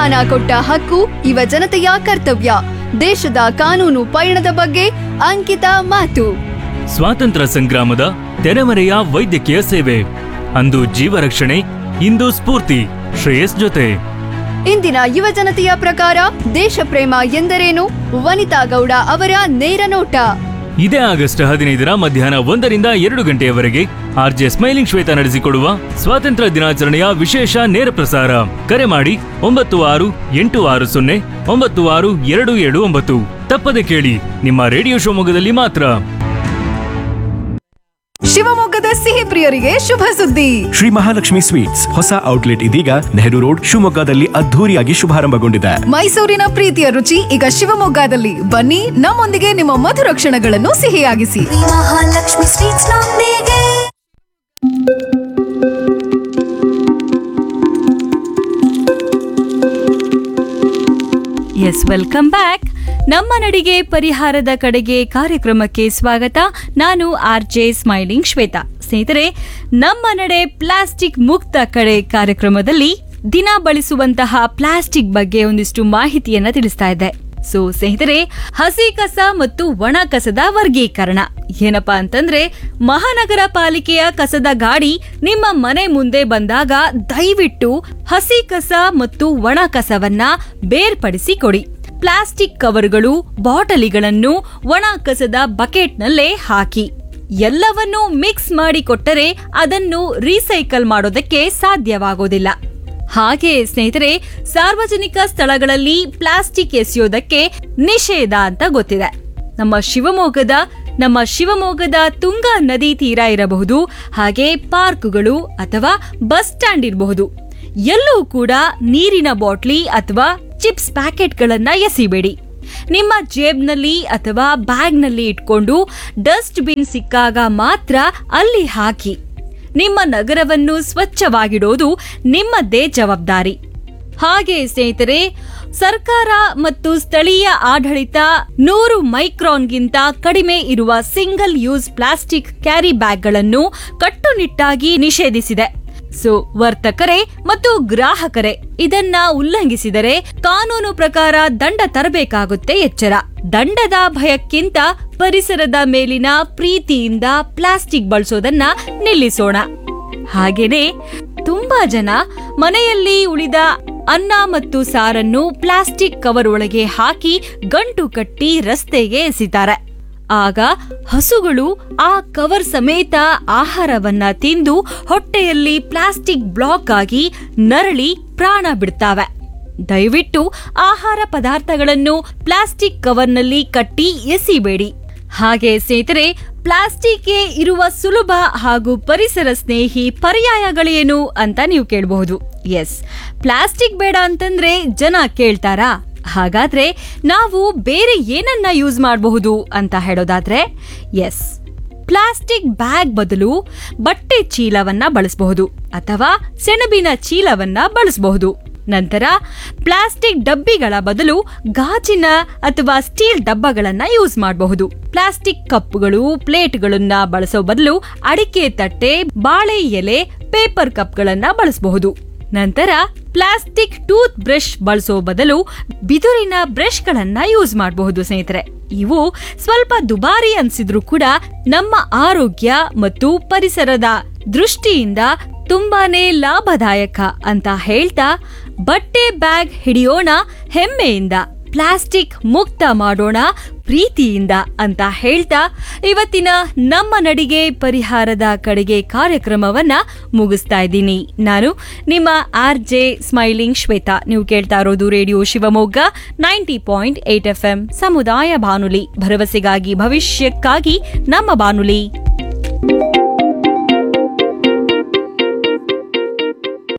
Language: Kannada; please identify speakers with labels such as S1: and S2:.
S1: ಸಂವಿಧಾನ ಕೊಟ್ಟ ಹಕ್ಕು ಯುವ ಜನತೆಯ ಕರ್ತವ್ಯ ದೇಶದ ಕಾನೂನು ಪಯಣದ ಬಗ್ಗೆ ಅಂಕಿತ ಮಾತು
S2: ಸ್ವಾತಂತ್ರ್ಯ ಸಂಗ್ರಾಮದ ತೆರೆಮರೆಯ ವೈದ್ಯಕೀಯ ಸೇವೆ ಅಂದು ಜೀವ ರಕ್ಷಣೆ ಇಂದು ಸ್ಫೂರ್ತಿ ಶ್ರೇಯಸ್ ಜೊತೆ
S1: ಇಂದಿನ ಯುವ ಜನತೆಯ ಪ್ರಕಾರ ದೇಶ ಪ್ರೇಮ ಎಂದರೇನು ವನಿತಾ ಗೌಡ ಅವರ ನೇರ ನೋಟ
S2: ಇದೇ ಆಗಸ್ಟ್ ಹದಿನೈದರ ಮಧ್ಯಾಹ್ನ ಒಂದರಿಂದ ಎರಡು ಗಂಟೆಯವರೆಗೆ ಆರ್ಜೆ ಸ್ಮೈಲಿಂಗ್ ಶ್ವೇತ ನಡೆಸಿಕೊಡುವ ಸ್ವಾತಂತ್ರ್ಯ ದಿನಾಚರಣೆಯ ವಿಶೇಷ ನೇರ ಪ್ರಸಾರ ಕರೆ ಮಾಡಿ ಒಂಬತ್ತು ಆರು ಎಂಟು ಆರು ಸೊನ್ನೆ ಒಂಬತ್ತು ಆರು ಎರಡು ಏಳು ಒಂಬತ್ತು ತಪ್ಪದೆ ಕೇಳಿ ನಿಮ್ಮ ರೇಡಿಯೋ ಶಿವಮೊಗ್ಗದಲ್ಲಿ ಮಾತ್ರ
S3: ಶಿವಮೊಗ್ಗದ ಸಿಹಿ ಪ್ರಿಯರಿಗೆ ಶುಭ ಸುದ್ದಿ
S4: ಶ್ರೀ ಮಹಾಲಕ್ಷ್ಮಿ ಸ್ವೀಟ್ಸ್ ಹೊಸ ಔಟ್ಲೆಟ್ ಇದೀಗ ನೆಹರು ರೋಡ್ ಶಿವಮೊಗ್ಗದಲ್ಲಿ ಅದ್ಧೂರಿಯಾಗಿ ಶುಭಾರಂಭಗೊಂಡಿದೆ
S3: ಮೈಸೂರಿನ ಪ್ರೀತಿಯ ರುಚಿ ಈಗ ಶಿವಮೊಗ್ಗದಲ್ಲಿ ಬನ್ನಿ ನಮ್ಮೊಂದಿಗೆ ನಿಮ್ಮ ಮಧುರ ಕ್ಷಣಗಳನ್ನು ಸಿಹಿಯಾಗಿಸಿ
S5: ಮಹಾಲಕ್ಷ್ಮಿ ಸ್ವೀಟ್ಸ್ ನೊಂದಿಗೆ
S6: ಎಸ್ ವೆಲ್ಕಮ್ ಬ್ಯಾಕ್ ನಮ್ಮ ನಡಿಗೆ ಪರಿಹಾರದ ಕಡೆಗೆ ಕಾರ್ಯಕ್ರಮಕ್ಕೆ ಸ್ವಾಗತ ನಾನು ಆರ್ ಜೆ ಸ್ಮೈಲಿಂಗ್ ಶ್ವೇತಾ ಸ್ನೇಹಿತರೆ ನಮ್ಮ ನಡೆ ಪ್ಲಾಸ್ಟಿಕ್ ಮುಕ್ತ ಕಡೆ ಕಾರ್ಯಕ್ರಮದಲ್ಲಿ ದಿನ ಬಳಸುವಂತಹ ಪ್ಲಾಸ್ಟಿಕ್ ಬಗ್ಗೆ ಒಂದಿಷ್ಟು ಮಾಹಿತಿಯನ್ನ ತಿಳಿಸ್ತಾ ಇದ್ದೆ ಸೊ ಸ್ನೇಹಿತರೆ ಹಸಿ ಕಸ ಮತ್ತು ಒಣ ಕಸದ ವರ್ಗೀಕರಣ ಏನಪ್ಪಾ ಅಂತಂದ್ರೆ ಮಹಾನಗರ ಪಾಲಿಕೆಯ ಕಸದ ಗಾಡಿ ನಿಮ್ಮ ಮನೆ ಮುಂದೆ ಬಂದಾಗ ದಯವಿಟ್ಟು ಹಸಿ ಕಸ ಮತ್ತು ಒಣ ಕಸವನ್ನ ಬೇರ್ಪಡಿಸಿ ಕೊಡಿ ಪ್ಲಾಸ್ಟಿಕ್ ಕವರ್ಗಳು ಬಾಟಲಿಗಳನ್ನು ಒಣ ಕಸದ ಬಕೆಟ್ನಲ್ಲೇ ಹಾಕಿ ಎಲ್ಲವನ್ನೂ ಮಿಕ್ಸ್ ಮಾಡಿ ಕೊಟ್ಟರೆ ಅದನ್ನು ರೀಸೈಕಲ್ ಮಾಡೋದಕ್ಕೆ ಸಾಧ್ಯವಾಗೋದಿಲ್ಲ ಹಾಗೆ ಸ್ನೇಹಿತರೆ ಸಾರ್ವಜನಿಕ ಸ್ಥಳಗಳಲ್ಲಿ ಪ್ಲಾಸ್ಟಿಕ್ ಎಸೆಯೋದಕ್ಕೆ ನಿಷೇಧ ಅಂತ ಗೊತ್ತಿದೆ ನಮ್ಮ ಶಿವಮೊಗ್ಗದ ನಮ್ಮ ಶಿವಮೊಗ್ಗದ ತುಂಗಾ ನದಿ ತೀರ ಇರಬಹುದು ಹಾಗೆ ಪಾರ್ಕ್ಗಳು ಅಥವಾ ಬಸ್ ಸ್ಟ್ಯಾಂಡ್ ಇರಬಹುದು ಎಲ್ಲೂ ಕೂಡ ನೀರಿನ ಬಾಟ್ಲಿ ಅಥವಾ ಚಿಪ್ಸ್ ಪ್ಯಾಕೆಟ್ಗಳನ್ನ ಎಸಿಬೇಡಿ ನಿಮ್ಮ ಜೇಬ್ನಲ್ಲಿ ಅಥವಾ ಬ್ಯಾಗ್ನಲ್ಲಿ ಇಟ್ಕೊಂಡು ಡಸ್ಟ್ ಬಿನ್ ಸಿಕ್ಕಾಗ ಮಾತ್ರ ಅಲ್ಲಿ ಹಾಕಿ ನಿಮ್ಮ ನಗರವನ್ನು ಸ್ವಚ್ಛವಾಗಿಡೋದು ನಿಮ್ಮದ್ದೇ ಜವಾಬ್ದಾರಿ ಹಾಗೆ ಸ್ನೇಹಿತರೆ ಸರ್ಕಾರ ಮತ್ತು ಸ್ಥಳೀಯ ಆಡಳಿತ ನೂರು ಮೈಕ್ರಾನ್ಗಿಂತ ಕಡಿಮೆ ಇರುವ ಸಿಂಗಲ್ ಯೂಸ್ ಪ್ಲಾಸ್ಟಿಕ್ ಕ್ಯಾರಿ ಬ್ಯಾಗ್ಗಳನ್ನು ಕಟ್ಟುನಿಟ್ಟಾಗಿ ನಿಷೇಧಿಸಿದೆ ಸೊ ವರ್ತಕರೇ ಮತ್ತು ಗ್ರಾಹಕರೇ ಇದನ್ನ ಉಲ್ಲಂಘಿಸಿದರೆ ಕಾನೂನು ಪ್ರಕಾರ ದಂಡ ತರಬೇಕಾಗುತ್ತೆ ಎಚ್ಚರ ದಂಡದ ಭಯಕ್ಕಿಂತ ಪರಿಸರದ ಮೇಲಿನ ಪ್ರೀತಿಯಿಂದ ಪ್ಲಾಸ್ಟಿಕ್ ಬಳಸೋದನ್ನ ನಿಲ್ಲಿಸೋಣ ಹಾಗೇನೆ ತುಂಬಾ ಜನ ಮನೆಯಲ್ಲಿ ಉಳಿದ ಅನ್ನ ಮತ್ತು ಸಾರನ್ನು ಪ್ಲಾಸ್ಟಿಕ್ ಕವರ್ ಒಳಗೆ ಹಾಕಿ ಗಂಟು ಕಟ್ಟಿ ರಸ್ತೆಗೆ ಎಸಿತಾರೆ ಆಗ ಹಸುಗಳು ಆ ಕವರ್ ಸಮೇತ ಆಹಾರವನ್ನ ತಿಂದು ಹೊಟ್ಟೆಯಲ್ಲಿ ಪ್ಲಾಸ್ಟಿಕ್ ಬ್ಲಾಕ್ ಆಗಿ ನರಳಿ ಪ್ರಾಣ ಬಿಡ್ತಾವೆ ದಯವಿಟ್ಟು ಆಹಾರ ಪದಾರ್ಥಗಳನ್ನು ಪ್ಲಾಸ್ಟಿಕ್ ಕವರ್ನಲ್ಲಿ ಕಟ್ಟಿ ಎಸಿಬೇಡಿ ಹಾಗೆ ಸ್ನೇಹಿತರೆ ಪ್ಲಾಸ್ಟಿಕ್ಗೆ ಇರುವ ಸುಲಭ ಹಾಗೂ ಪರಿಸರ ಸ್ನೇಹಿ ಪರ್ಯಾಯಗಳೇನು ಅಂತ ನೀವು ಕೇಳಬಹುದು ಎಸ್ ಪ್ಲಾಸ್ಟಿಕ್ ಬೇಡ ಅಂತಂದ್ರೆ ಜನ ಕೇಳ್ತಾರಾ ಹಾಗಾದ್ರೆ ನಾವು ಬೇರೆ ಏನನ್ನ ಯೂಸ್ ಮಾಡಬಹುದು ಅಂತ ಹೇಳೋದಾದ್ರೆ ಎಸ್ ಪ್ಲಾಸ್ಟಿಕ್ ಬ್ಯಾಗ್ ಬದಲು ಬಟ್ಟೆ ಚೀಲವನ್ನ ಬಳಸಬಹುದು ಅಥವಾ ಸೆಣಬಿನ ಚೀಲವನ್ನ ಬಳಸಬಹುದು ನಂತರ ಪ್ಲಾಸ್ಟಿಕ್ ಡಬ್ಬಿಗಳ ಬದಲು ಗಾಜಿನ ಅಥವಾ ಸ್ಟೀಲ್ ಡಬ್ಬಗಳನ್ನ ಯೂಸ್ ಮಾಡಬಹುದು ಪ್ಲಾಸ್ಟಿಕ್ ಕಪ್ಗಳು ಪ್ಲೇಟ್ಗಳನ್ನ ಬಳಸೋ ಬದಲು ಅಡಿಕೆ ತಟ್ಟೆ ಬಾಳೆ ಎಲೆ ಪೇಪರ್ ಕಪ್ಗಳನ್ನ ಬಳಸಬಹುದು ನಂತರ ಪ್ಲಾಸ್ಟಿಕ್ ಟೂತ್ ಬ್ರಷ್ ಬಳಸೋ ಬದಲು ಬಿದುರಿನ ಬ್ರಷ್ಗಳನ್ನ ಯೂಸ್ ಮಾಡಬಹುದು ಸ್ನೇಹಿತರೆ ಇವು ಸ್ವಲ್ಪ ದುಬಾರಿ ಅನ್ಸಿದ್ರು ಕೂಡ ನಮ್ಮ ಆರೋಗ್ಯ ಮತ್ತು ಪರಿಸರದ ದೃಷ್ಟಿಯಿಂದ ತುಂಬಾನೇ ಲಾಭದಾಯಕ ಅಂತ ಹೇಳ್ತಾ ಬಟ್ಟೆ ಬ್ಯಾಗ್ ಹಿಡಿಯೋಣ ಹೆಮ್ಮೆಯಿಂದ ಪ್ಲಾಸ್ಟಿಕ್ ಮುಕ್ತ ಮಾಡೋಣ ಪ್ರೀತಿಯಿಂದ ಅಂತ ಹೇಳ್ತಾ ಇವತ್ತಿನ ನಮ್ಮ ನಡಿಗೆ ಪರಿಹಾರದ ಕಡೆಗೆ ಕಾರ್ಯಕ್ರಮವನ್ನ ಮುಗಿಸ್ತಾ ಇದ್ದೀನಿ ನಾನು ನಿಮ್ಮ ಆರ್ ಜೆ ಸ್ಮೈಲಿಂಗ್ ಶ್ವೇತಾ ನೀವು ಕೇಳ್ತಾ ಇರೋದು radio Shivamogga ninety point eight F M ಸಮುದಾಯ ಬಾನುಲಿ ಭರವಸೆಗಾಗಿ ಭವಿಷ್ಯಕ್ಕಾಗಿ ನಮ್ಮ ಬಾನುಲಿ